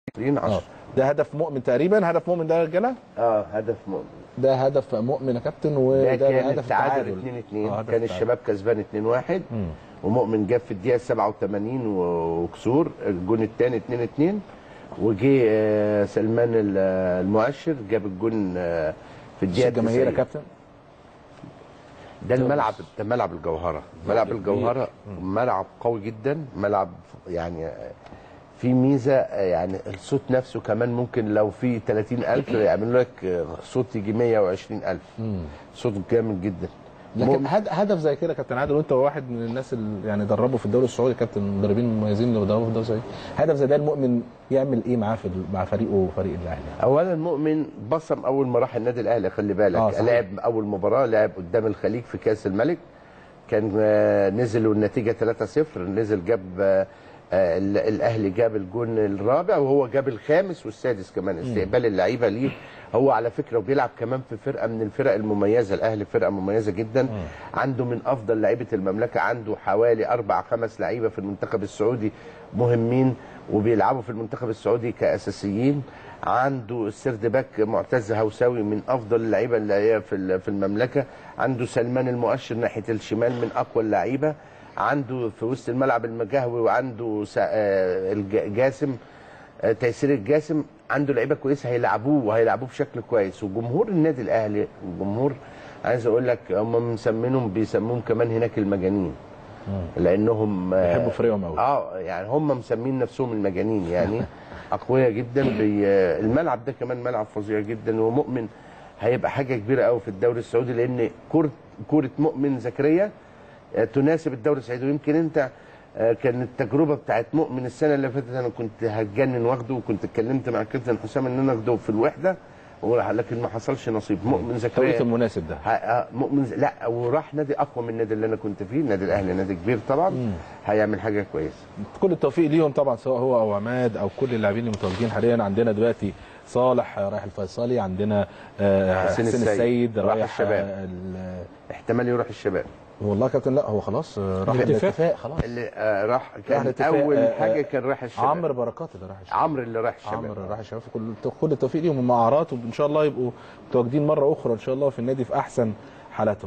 20 10 اه ده هدف مؤمن تقريبا هدف مؤمن ده يا رجاله اه هدف مؤمن ده هدف مؤمن يا كابتن ده وده كان هدف التعادل التعادل 2 آه، 2 هدف كان التعادل. الشباب كسبان 2 1 مم. ومؤمن جاب في الدقيقه 87 وكسور الجون الثاني 2 2 وجه آه، سلمان ال- المؤشر جاب الجون آه، في الدقيقه الجماهير يا 90. كابتن ده الملعب ده ملعب الجوهره ملعب الجوهره ملعب قوي جدا ملعب يعني في ميزه يعني الصوت نفسه كمان ممكن لو في 30000 يعملوا لك صوت يجي 120000 صوت جامد جدا لكن مؤمن- هد- هدف زي كده كابتن عادل وانت واحد من الناس اللي يعني دربوا في الدوري السعودي كابتن مدربين مميزين اللي دربوا في الدوري السعودي هدف زي ده المؤمن يعمل ايه معاه في ال- مع فريقه وفريق الاهلي اولا مؤمن بصم اول ما راح النادي الاهلي خلي بالك آه، آه صحيح. لعب اول مباراه لعب قدام الخليج في كاس الملك كان آه، نزل والنتيجه 3-0 نزل جاب آه، آه، ال- الاهلي جاب الجون الرابع وهو جاب الخامس والسادس كمان استقبال اللعيبه ليه هو على فكره وبيلعب كمان في فرقه من الفرق المميزه الاهلي فرقه مميزه جدا عنده من افضل لعيبه المملكه عنده حوالي اربع خمس لعيبه في المنتخب السعودي مهمين وبيلعبوا في المنتخب السعودي كاساسيين عنده السرد باك معتز هوساوي من افضل اللعيبه اللي هي في ال- في المملكه عنده سلمان المؤشر ناحيه الشمال من اقوى اللعيبه عنده في وسط الملعب المجهوي وعنده سا- آه، الج- جاسم آه، تيسير الجاسم عنده لعيبه كويسه هيلعبوه وهيلعبوه بشكل كويس وجمهور النادي الاهلي الجمهور عايز اقول لك هم مسمينهم بيسموهم كمان هناك المجانين لانهم آه، بيحبوا فريقهم قوي اه يعني هم مسمين نفسهم المجانين يعني اقوياء جدا بي الملعب ده كمان ملعب فظيع جدا ومؤمن هيبقى حاجه كبيره قوي في الدوري السعودي لان كره كره مؤمن زكريا آه، تناسب الدوري السعودي ويمكن انت آه، كان التجربه بتاعت مؤمن السنه اللي فاتت انا كنت هتجنن واخده وكنت اتكلمت مع الكابتن حسام ان انا اخده في الوحده ولكن ما حصلش نصيب مؤمن التوقيت زكريا المناسب ده ه- آه، مؤمن ز- لا وراح نادي اقوى من النادي اللي انا كنت فيه النادي الاهلي نادي كبير طبعا هيعمل حاجه كويسه كل التوفيق ليهم طبعا سواء هو او عماد او كل اللاعبين اللي متواجدين حاليا عندنا دلوقتي صالح رايح الفيصلي عندنا آه، حسين حسين السيد. السيد راح رايح الشباب. آه، ال- احتمال يروح الشباب والله يا كابتن لا هو خلاص آه، راح الاتفاق. الاتفاق خلاص اللي آه راح راح كان الاتفاق، اول آه، حاجه آه، كان راح الشباب عمرو بركات اللي راح الشباب عمرو اللي راح الشباب عمرو راح الشباب كل كل التوفيق ليهم هم اعراض وان شاء الله يبقوا متواجدين مره اخرى ان شاء الله في النادي في احسن حالاتهم